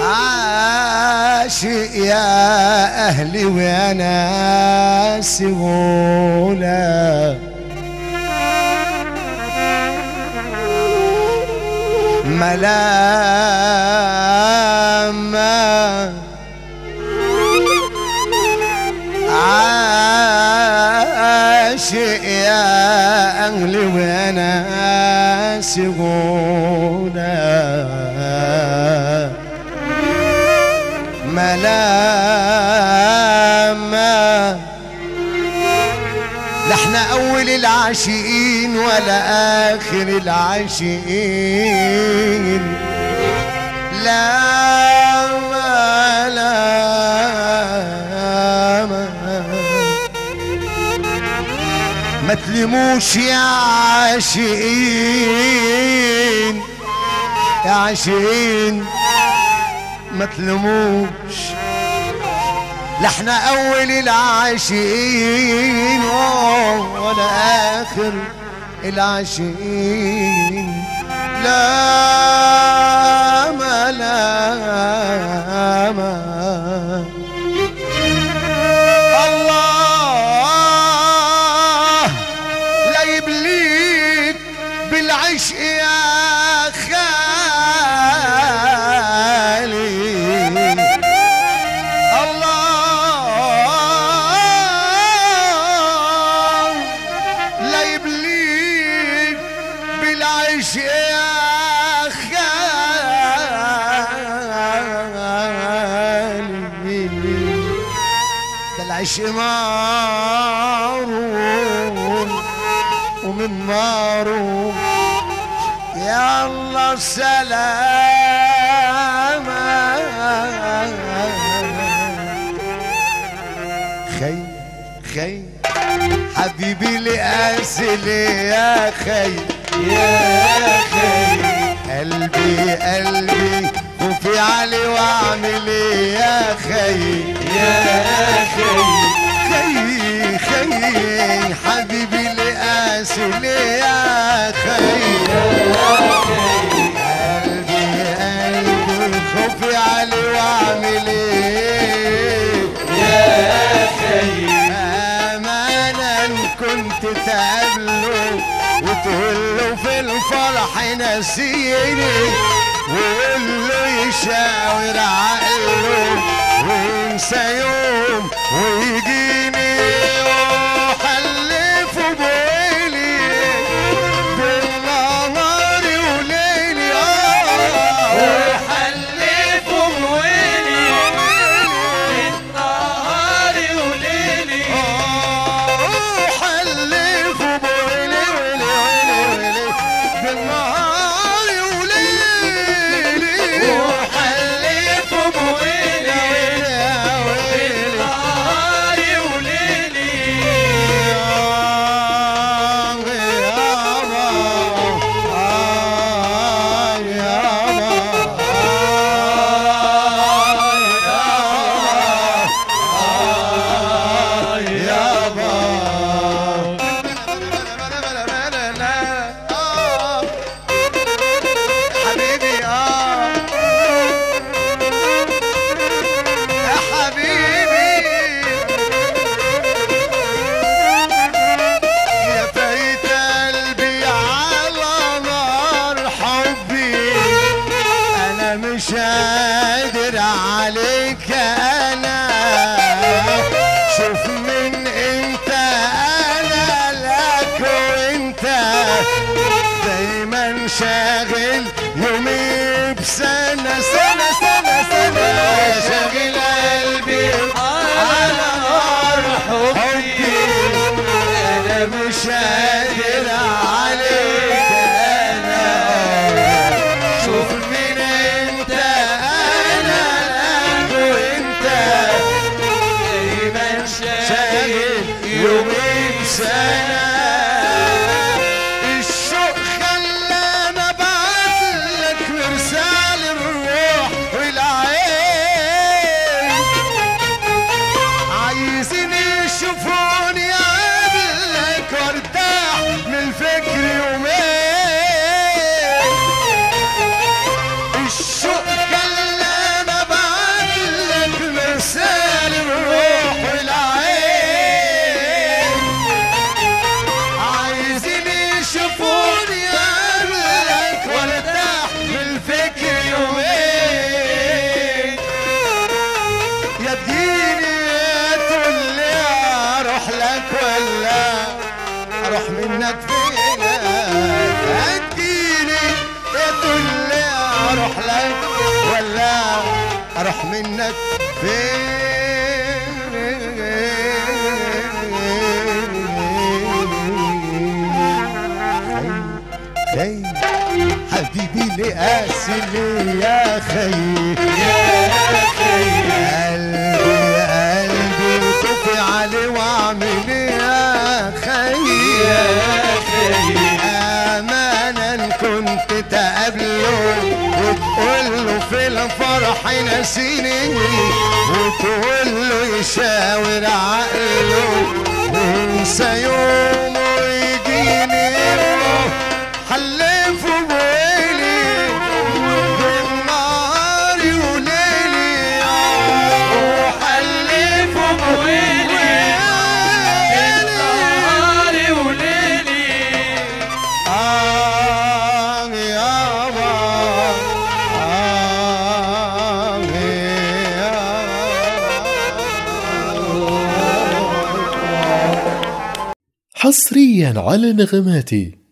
عاشق يا أهلي وأنا سهولة ملامة عاشق يا أهلي وأنا سهولة ملامة لا احنا اول العاشقين ولا اخر العاشقين لا ما لا ما ما تلموش يا عاشقين يا عاشقين ما تلموش لا احنا اول العاشقين ولا اخر العاشقين لا ما لا ما الله لا يبليك بالعشق يا خالي الله لا يبليك بالعيش يا خالي ده العيش مارون ومن مارون يا الله سلام خي خي حبيبي لأسل يا خي يا خي قلبي قلبي خوفي علي واعمل ايه يا خي يا خي خي خي حبيبي لأسل يا خي قلبي قلبي خوفي علي واعمل ايه امانا كنت تقابله وتقول له في الفرح نسيني وقول له يشاور عقله وينسى يوم ويجيني وحلفه بويلي بالنهار وليلي اه وحلفوا بويلي بالنهار وليلي حلفوا بويلي ويلي ويلي ويلي بالنهار وليلي وحلفوا بويلي يا ويلي بالنهار وليلي حبيبي اه يا حبيبي يا فايت قلبي على نار حبي انا مش قادر عليك انا شوف من انت انا لك وانت دايما شاغل يومي بسنة سنة سنة سنة شاغل قلبي على نار حبي انا مش قادر عليك انا شوف مين انت انا لك وانت دايما شاغل يومي بسنة الشوق خلانا ابعتلك مرسال الروح اروح منك فين هتجيلي تقول لي اروح لك ولا اروح منك فين خي حبيبي لقاسي لي يا خي قلبي قلبي طفي عليه واعمل ايه يا خي امانا كنت تقابله وتقول له في الفرح نسيني وتقول له يشاور عقله وينسى يومه يجيني حلفه بويلي بالنهاري وليلي وحلفه بويلي نهاري وليلي آه يابا آه يابا حصريا على نغماتي